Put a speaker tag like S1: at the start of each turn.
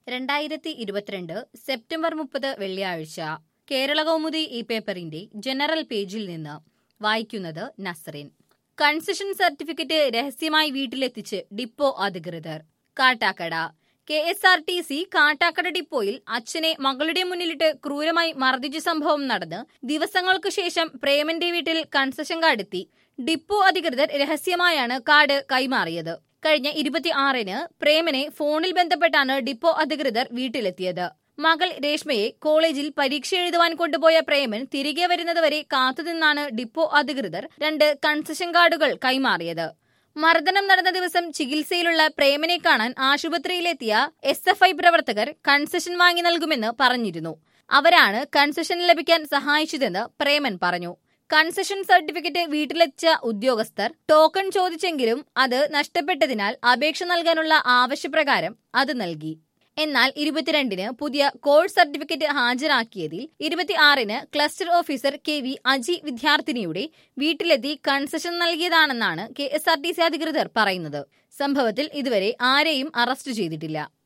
S1: രണ്ടായിരത്തി ഇരുപത്തിരണ്ട് സെപ്റ്റംബർ മുപ്പത് വെള്ളിയാഴ്ച കേരള കൗമുദി ഈ പേപ്പറിന്റെ ജനറൽ പേജിൽ നിന്ന് വായിക്കുന്നത് നസറിൻ കൺസെഷൻ സർട്ടിഫിക്കറ്റ് രഹസ്യമായി വീട്ടിലെത്തിച്ച് ഡിപ്പോ അധികൃതർ Kattakkada K S R T C Kattakkada ഡിപ്പോയിൽ അച്ഛനെ മകളുടെ മുന്നിലിട്ട് ക്രൂരമായി മർദ്ദിച്ച സംഭവം നടന്ന് ദിവസങ്ങൾക്കു ശേഷം പ്രേമന്റെ വീട്ടിൽ കൺസെഷൻ കാർഡ് എത്തി ഡിപ്പോ അധികൃതർ രഹസ്യമായാണ് കാർഡ് കൈമാറിയത് കഴിഞ്ഞ ഇരുപത്തി ആറിന് പ്രേമനെ ഫോണിൽ ബന്ധപ്പെട്ടാണ് ഡിപ്പോ അധികൃതർ വീട്ടിലെത്തിയത് മകൾ രേഷ്മയെ കോളേജിൽ പരീക്ഷ എഴുതുവാൻ കൊണ്ടുപോയ പ്രേമൻ തിരികെ വരുന്നതുവരെ കാത്തുനിന്നാണ് ഡിപ്പോ അധികൃതർ രണ്ട് കൺസെഷൻ കാർഡുകൾ കൈമാറിയത് മർദ്ദനം നടന്ന ദിവസം ചികിത്സയിലുള്ള പ്രേമനെ കാണാൻ ആശുപത്രിയിലെത്തിയ എസ് എഫ് ഐ പ്രവർത്തകർ കൺസെഷൻ വാങ്ങി നൽകുമെന്ന് പറഞ്ഞിരുന്നു അവരാണ് കൺസെഷൻ ലഭിക്കാൻ സഹായിച്ചതെന്ന് പ്രേമൻ പറഞ്ഞു കൺസെഷൻ സർട്ടിഫിക്കറ്റ് വീട്ടിലെത്തിച്ച ഉദ്യോഗസ്ഥർ ടോക്കൺ ചോദിച്ചെങ്കിലും അത് നഷ്ടപ്പെട്ടതിനാൽ അപേക്ഷ നൽകാനുള്ള ആവശ്യപ്രകാരം അത് നൽകി എന്നാൽ ഇരുപത്തിരണ്ടിന് പുതിയ കോഴ്സ് സർട്ടിഫിക്കറ്റ് ഹാജരാക്കിയതിൽ ഇരുപത്തിയാറിന് cluster officer K V Aji വിദ്യാർത്ഥിനിയുടെ വീട്ടിലെത്തി കൺസെഷൻ നൽകിയതാണെന്നാണ് K S R T C അധികൃതർ പറയുന്നത് സംഭവത്തിൽ ഇതുവരെ ആരെയും അറസ്റ്റ് ചെയ്തിട്ടില്ല